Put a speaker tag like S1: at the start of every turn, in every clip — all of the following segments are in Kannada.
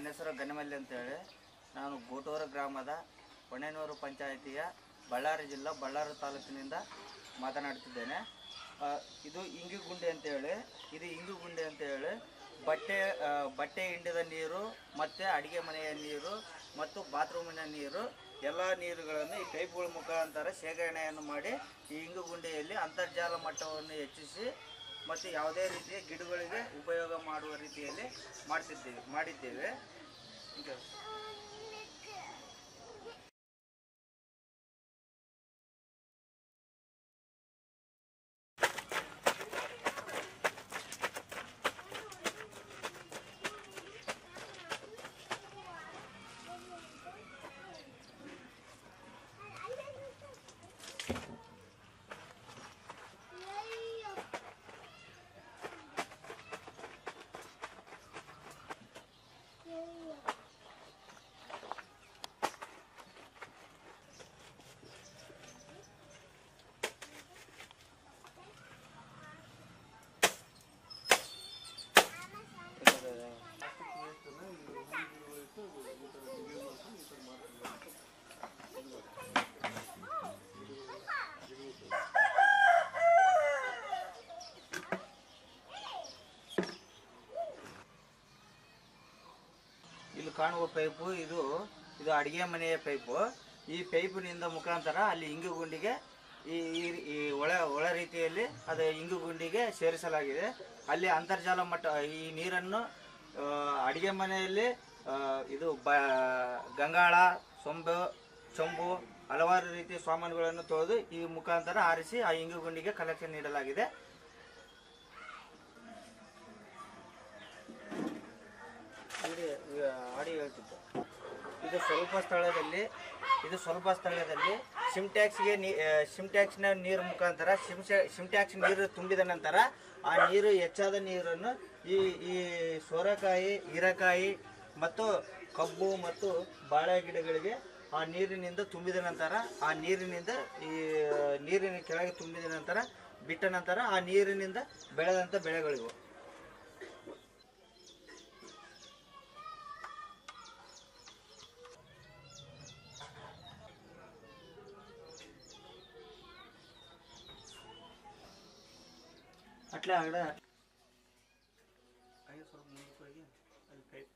S1: ನನ್ನ ಹೆಸರು ಗನಮಲ್ಲಿ ಅಂತೇಳಿ ನಾನು ಗೋಟೂರು ಗ್ರಾಮದ ಹೊಣೆನೂರು ಪಂಚಾಯಿತಿಯ ಬಳ್ಳಾರಿ ಜಿಲ್ಲಾ ಬಳ್ಳಾರಿ ತಾಲೂಕಿನಿಂದ ಮಾತನಾಡ್ತಿದ್ದೇನೆ ಆ, ಇದು ಇಂಗುಗುಂಡಿ ಅಂತೇಳಿ ಇದು ಇಂಗುಗುಂಡಿ ಅಂತೇಳಿ ಬಟ್ಟೆ ಆ, ಬಟ್ಟೆ ಹಿಂಡಿದ ನೀರು ಮತ್ತು ಅಡಿಗೆ ಮನೆಯ ನೀರು ಮತ್ತು ಬಾತ್ರೂಮಿನ ನೀರು ಎಲ್ಲ ನೀರುಗಳನ್ನು ಈ ಪೈಪ್ಗಳ ಮುಖಾಂತರ ಶೇಖರಣೆಯನ್ನು ಮಾಡಿ ಈ ಇಂಗುಗುಂಡಿಯಲ್ಲಿ ಅಂತರ್ಜಾಲ ಮಟ್ಟವನ್ನು ಹೆಚ್ಚಿಸಿ ಮತ್ತು ಯಾವುದೇ ರೀತಿಯ ಗಿಡಗಳಿಗೆ ಉಪಯೋಗ ಮಾಡುವ ರೀತಿಯಲ್ಲಿ ಮಾಡ್ತಿದ್ದೇವೆ ಮಾಡಿದ್ದೇವೆ ಈಗ ಇಲ್ಲಿ ಕಾಣುವ ಪೈಪು ಇದು ಇದು ಅಡಿಗೆ ಮನೆಯ ಪೈಪು ಈ ಪೈಪಿನಿಂದ ಮುಖಾಂತರ ಅಲ್ಲಿ ಇಂಗು ಗುಂಡಿಗೆ ಈ ಈ- ಈ ಒಳ ಒಳ ರೀತಿಯಲ್ಲಿ ಅದು ಇಂಗು ಗುಂಡಿಗೆ ಸೇರಿಸಲಾಗಿದೆ ಅಲ್ಲಿ ಅಂತರ್ಜಾಲ ಮಟ್ಟ ಈ ನೀರನ್ನು ಆ, ಅಡಿಗೆ ಮನೆಯಲ್ಲಿ ಆ, ಇದು ಬ ಗಂಗಾಳ ಸೊಂಬು ಚೊಂಬು ಹಲವಾರು ರೀತಿಯ ಸಾಮಾನುಗಳನ್ನು ತೊಳೆದು ಈ ಮುಖಾಂತರ ಆರಿಸಿ ಆ ಇಂಗು ಗುಂಡಿಗೆ ಕಲೆಕ್ಷನ್ ನೀಡಲಾಗಿದೆ ಇಲ್ಲಿ ಆಡಿ ಹೇಳ್ತಿತ್ತು ಇದು ಸ್ವಲ್ಪ ಸ್ಥಳದಲ್ಲಿ ಇದು ಸ್ವಲ್ಪ ಸ್ಥಳದಲ್ಲಿ ಸಿಮ್ಟ್ಯಾಕ್ಸ್ಗೆ ನೀ ಸಿಮ್ಟ್ಯಾಕ್ಸ್ನ ನೀರು ಮುಖಾಂತರ ಸಿಮ್ಸೆ ಸಿಮ್ಟ್ಯಾಕ್ಸ್ ನೀರು ತುಂಬಿದ ನಂತರ ಆ ನೀರು ಹೆಚ್ಚಾದ ನೀರನ್ನು ಈ ಈ ಸೋರೆಕಾಯಿ ಹೀರೆಕಾಯಿ ಮತ್ತು ಕಬ್ಬು ಮತ್ತು ಬಾಳೆ ಗಿಡಗಳಿಗೆ ಆ ನೀರಿನಿಂದ ತುಂಬಿದ ನಂತರ ಆ ನೀರಿನಿಂದ ಈ ನೀರಿನ ಕೆಳಗೆ ತುಂಬಿದ ನಂತರ ಬಿಟ್ಟ ನಂತರ ಆ ನೀರಿನಿಂದ ಬೆಳೆದಂಥ ಬೆಳೆಗಳಿವು ಅಟ್ಲೇ ಆಗಡೆ ಅಯ್ಯೋ ಸ್ವಲ್ಪ ಮುಂದಕ್ಕೆ ಹೋಗಿ ಅಲ್ಲಿ ಪೈಪ್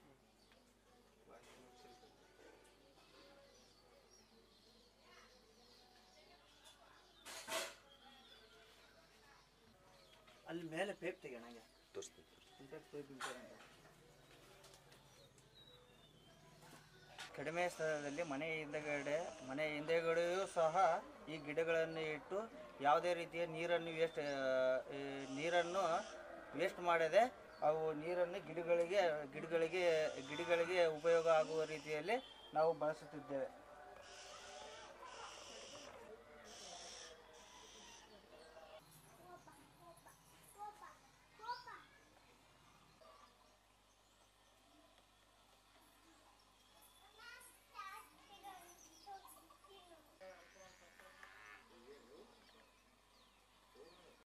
S1: ಅಲ್ಲಿ ಮೇಲೆ ಪೈಪ್ ತೆಗೆ ನನಗೆ ಪೈಪ್ ಇಂಪಾರ್ಟೆಂಟ್ ಕಡಿಮೆ ಸ್ಥಳದಲ್ಲಿ ಮನೆ ಹಿಂದೆಗಡೆ ಮನೆ ಹಿಂದೆಗಡೆಯೂ ಸಹ ಈ ಗಿಡಗಳನ್ನು ಇಟ್ಟು ಯಾವುದೇ ರೀತಿಯ ನೀರನ್ನು ವೇಸ್ಟ್ ನೀರನ್ನು ವೇಸ್ಟ್ ಮಾಡದೆ ಅವು ನೀರನ್ನು ಗಿಡಗಳಿಗೆ ಗಿಡಗಳಿಗೆ ಗಿಡಗಳಿಗೆ ಉಪಯೋಗ ಆಗುವ ರೀತಿಯಲ್ಲಿ ನಾವು ಬಳಸುತ್ತಿದ್ದೇವೆ